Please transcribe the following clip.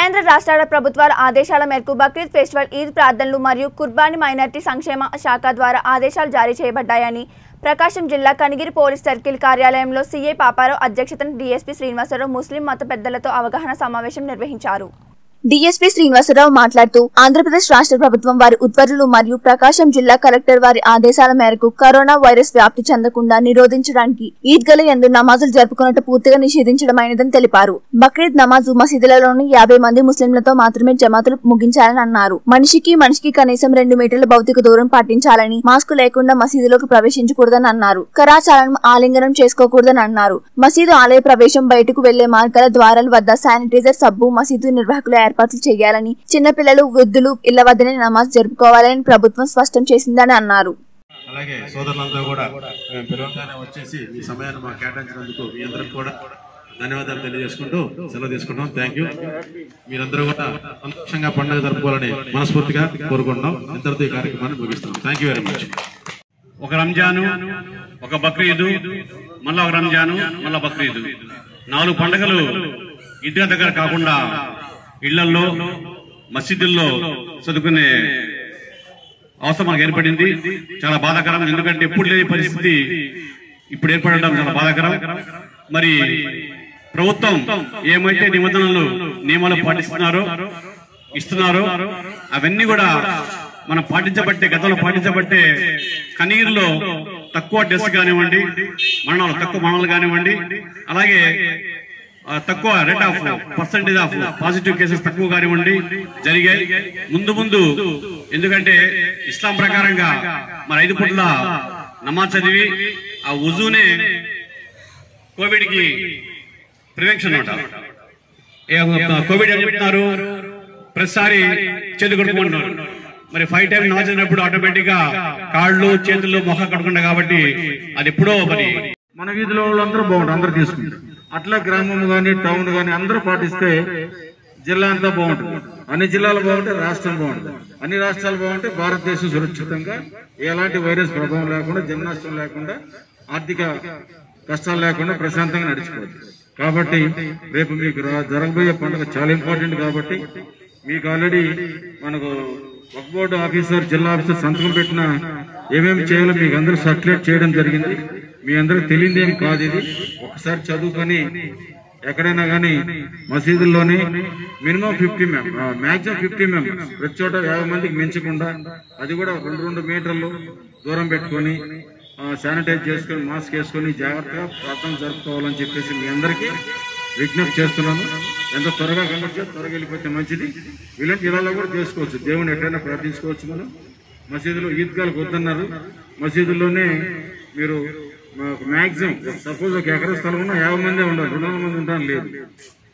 కేంద్ర రాష్ట్రాల ప్రభుత్వాల ఆదేశాల మేరకు బక్రీద్ ఫెస్టివల్ ఈద్ ప్రార్థనలు మరియు కుర్బానీ మైనార్టీ సంక్షేమ శాఖ ద్వారా ఆదేశాలు జారీ చేయబడ్డాయని ప్రకాశం జిల్లా కనిగిరి పోలీస్ సర్కిల్ కార్యాలయంలో సీఐ పాపారావు అధ్యక్షతన డీఎస్పీ శ్రీనివాసరావు ముస్లిం మత పెద్దలతో అవగాహన సమావేశం నిర్వహించారు డీఎస్పీ శ్రీనివాసరావు మాట్లాడుతూ ఆంధ్రప్రదేశ్ రాష్ట్ర ప్రభుత్వం వారి ఉత్తర్వులు మరియు ప్రకాశం జిల్లా కలెక్టర్ వారి ఆదేశాల మేరకు కరోనా వైరస్ వ్యాప్తి చెందకుండా నిరోధించడానికి ఈద్గల ఎందు నమాజులు జరుపుకున్నట్టు పూర్తిగా నిషేధించడమైనదని తెలిపారు బక్రీద్ నమాజు మసీదులలోని యాభై మంది ముస్లింలతో మాత్రమే జమాతులు ముగించాలని అన్నారు మనిషికి మనిషికి కనీసం రెండు మీటర్ల భౌతిక దూరం పాటించాలని మాస్క్ లేకుండా మసీదులోకి ప్రవేశించకూడదని అన్నారు కరాచాలను ఆలింగనం చేసుకోకూడదని అన్నారు మసీదు ఆలయ ప్రవేశం బయటకు వెళ్లే మార్గాల ద్వారాల వద్ద శానిటైజర్ సబ్బు మసీదు నిర్వాహకుల ఏర్పాట్లు చేయాలని చిన్నపిల్లలు వృద్ధులు ఇళ్ల వద్దనే నమాజ్ జరుపుకోవాలని ప్రభుత్వం స్పష్టం చేసిందని అన్నారు అలాగే సోదరులందరూ కూడా మేము పిలవగానే వచ్చేసి మీ సమయాన్ని మాకు కేటాయించినందుకు మీ అందరికి కూడా ధన్యవాదాలు తెలియజేసుకుంటూ సెలవు తీసుకుంటాం థ్యాంక్ యూ మీరందరూ కూడా సంతోషంగా పండుగ జరుపుకోవాలని మనస్ఫూర్తిగా కోరుకుంటున్నాం ఇంతటితో ఈ కార్యక్రమాన్ని ముగిస్తున్నాం థ్యాంక్ యూ వెరీ మచ్ ఒక రంజాను ఒక బక్రీదు మళ్ళా ఒక రంజాను మళ్ళా బక్రీదు నాలుగు పండుగలు ఈద్గా దగ్గర కాకుండా ఇళ్లలో మసీదుల్లో చదువుకునే అవసరం మనకు ఏర్పడింది చాలా బాధాకరం ఎందుకంటే ఎప్పుడు లేని పరిస్థితి ఇప్పుడు ఏర్పడడం చాలా బాధాకరం మరి ప్రభుత్వం ఏమైతే నిబంధనలు నియమాలు పాటిస్తున్నారో ఇస్తున్నారో అవన్నీ కూడా మనం పాటించబట్టే గతంలో పాటించబట్టే కనీరులో తక్కువ డెస్ కానివ్వండి మరణాలు తక్కువ మరణాలు కానివ్వండి అలాగే ఆ, తక్కువ rate of percentage of positive cases తక్కువ కానివ్వండి జరిగాయి ముందు ముందు ఎందుకంటే ఇస్లాం ప్రకారంగా మరి ఐదు పూట్ల నమాజ్ చదివి ఆ ఉజునే కోవిడ్ కి ప్రివెన్షన్ అనమాట ఏ- కోవిడ్ అని చెప్తున్నారు ప్రతిసారి చేతులు కడుక్కుంటున్నారు మరి ఫైవ్ టైం నమాజ్ అయినప్పుడు ఆటోమేటిక్ గా కాళ్ళు చేతులు మొహ కడుకుంటా కాబట్టి అది ఎప్పుడో మరి మన వీధిలో వాళ్ళందరూ బాగుంటారు అందరూ తీసుకుంటారు అట్లా గ్రామం గాని టౌన్ గాని అందరూ పాటిస్తే జిల్లా అంతా బాగుంటుంది అన్ని జిల్లాలు బాగుంటే రాష్ట్రం బాగుంటుంది అన్ని రాష్ట్రాలు బాగుంటే భారతదేశం సురక్షితంగా ఎలాంటి వైరస్ ప్రభావం లేకుండా జన నష్టం లేకుండా ఆర్థిక కష్టాలు లేకుండా ప్రశాంతంగా నడిచిపోతుంది కాబట్టి రేపు మీకు రా- జరగబోయే పండుగ చాలా ఇంపార్టెంట్ కాబట్టి మీకు ఆల్రెడీ మనకు వక్ బోర్డు ఆఫీసర్ జిల్లా ఆఫీసర్ సంతకం పెట్టిన ఏమేమి చేయాలో మీకు అందరూ సర్క్యులేట్ చేయడం జరిగింది మీ అందరికి తెలియదు ఏం కాదు ఇది ఒకసారి చదువుకొని ఎక్కడైనా కానీ మసీదుల్లోనే minimum fifty maximum fifty members ప్రతి చోట యాభై మందికి మించకుండా అది కూడా రెండు రెండు మీటర్లు దూరం పెట్టుకొని శానిటైజ్ చేసుకొని మాస్క్ వేసుకొని జాగ్రత్తగా ప్రార్థన జరుపుకోవాలని చెప్పేసి మీ అందరికీ విజ్ఞప్తి చేస్తున్నాను ఎంత త్వరగా కండక్ట్ చేస్తే త్వరగా వెళ్ళిపోతే మంచిది ఇలాంటి ఇళ్ళలో కూడా చేసుకోవచ్చు దేవుని ఎక్కడైనా ప్రార్థించుకోవచ్చు మనం మసీదులో ఈద్గాలకు వద్దన్నారు మసీదుల్లోనే మీరు మాక్సిమం సపోజ్ ఒక ఎకరా స్థలం ఉన్నా యాభై మంది ఉండాలి రెండు వందల మంది ఉంటాను లేదు